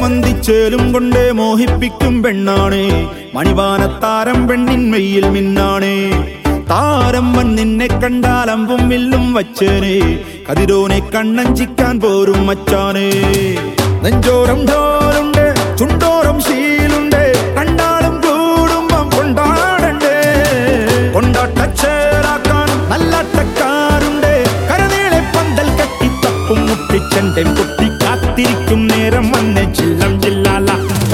മന്തിച്ചേലും കൊണ്ടേ മോഹിപ്പിക്കും പെണ്ണാണേ മണിവാനത്താരം പെണ്ണിന്മയിൽ മിന്നാണേ താരം വൻ നിന്നെ കണ്ടാൽ അമ്പും വില്ലും വച്ചേനെ കതിരോനെ കണ്ണഞ്ചിക്കാൻ പോരും മച്ചാനേ നെഞ്ചോരം ഢോലുണ്ട് ചുണ്ടോരം ശീലുണ്ട് കണ്ടാളും കൂടുമ്പം കൊണ്ടാടണ്ടേ കൊണ്ടാട്ടച്ചേറാക്കാൻ നല്ലാട്ടക്കാരുണ്ട് കരനീളെ പന്തൽ കെട്ടി തപ്പും മുട്ടിച്ചെന്റെ കുട്ടി കാത്തിരിക്കും നേരം വന്ന് ചില്ലം ചില്ലാല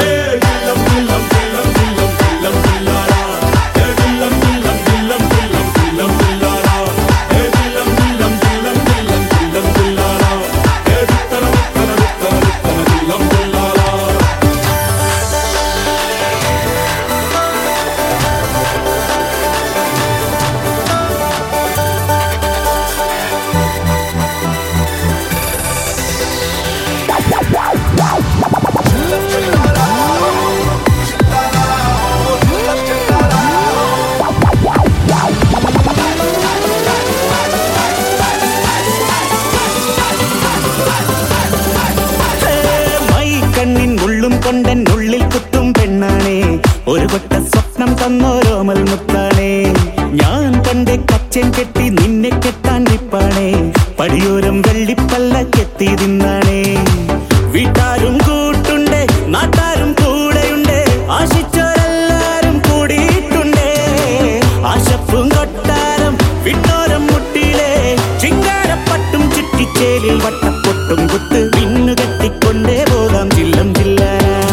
മൈ കണ്ണിൻ ഉള്ളും കൊണ്ടൻ ഉള്ളിൽ കുത്തും പെണ്ണാണേ ഒരു കൊട്ട സ്വപ്നം തന്നോരോമൽ മുത്താണേ ഞാൻ കണ്ട് കച്ചൻ കെട്ടി നിന്നെ കെട്ടാൻ നിപ്പാണേ പടിയോരം വെള്ളിപ്പല്ല കെത്തി തിന്നാണേ വീട്ടാരും കൂട്ടുണ്ട് നാട്ടാരും കൂടെയുണ്ട് ആശിച്ചോരെല്ലാരും കൂടിയിട്ടുണ്ട് ആശപ്പും കൊട്ടാരം വിട്ടോരം മുട്ടിയിലെ ചിങ്കാരപ്പട്ടും ചുറ്റിച്ചേലിൽ വട്ടപ്പൊട്ടും കുത്ത് പിന്നു കെട്ടിക്കൊണ്ടേ പോകാം ചില്ലം ചില്ല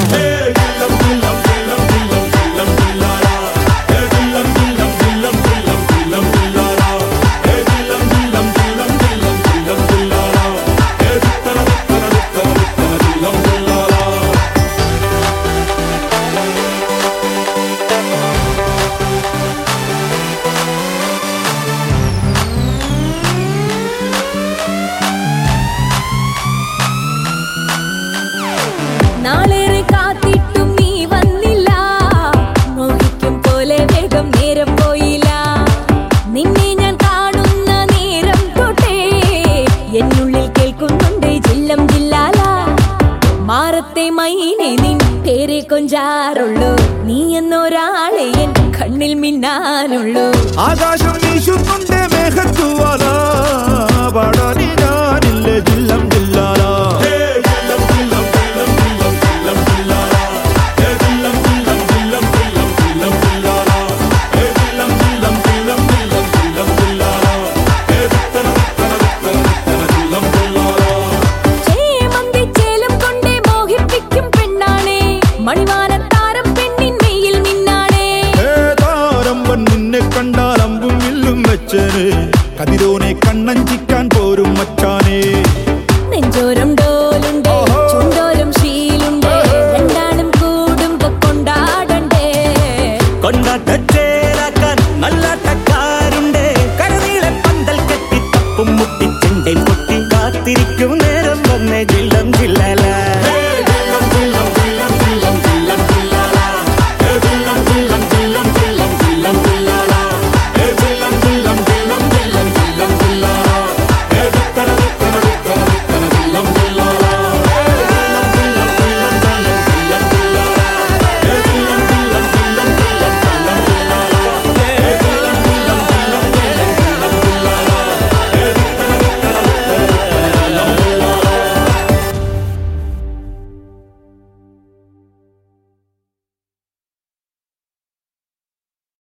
നാളേറെ കാത്തിട്ടും നീ വന്നില്ല മോഹിക്കും പോലെ വേഗം നേരം പോയില്ല നിന്നെ ഞാൻ കാണുന്ന നേരം തൊട്ടേ എന്നുള്ളിൽ കേൾക്കുന്നുണ്ട് ജില്ലം ജില്ലാല മാറത്തെ മൈനെ നിൻ പേരെ കൊഞ്ചാറുള്ളൂ നീ എന്നൊരാളെ എൻ കണ്ണിൽ മിന്നാനുള്ളൂ ആകാശം വീശുന്നുണ്ട് മേഘത്തുവാല പാടാനി ഞാൻ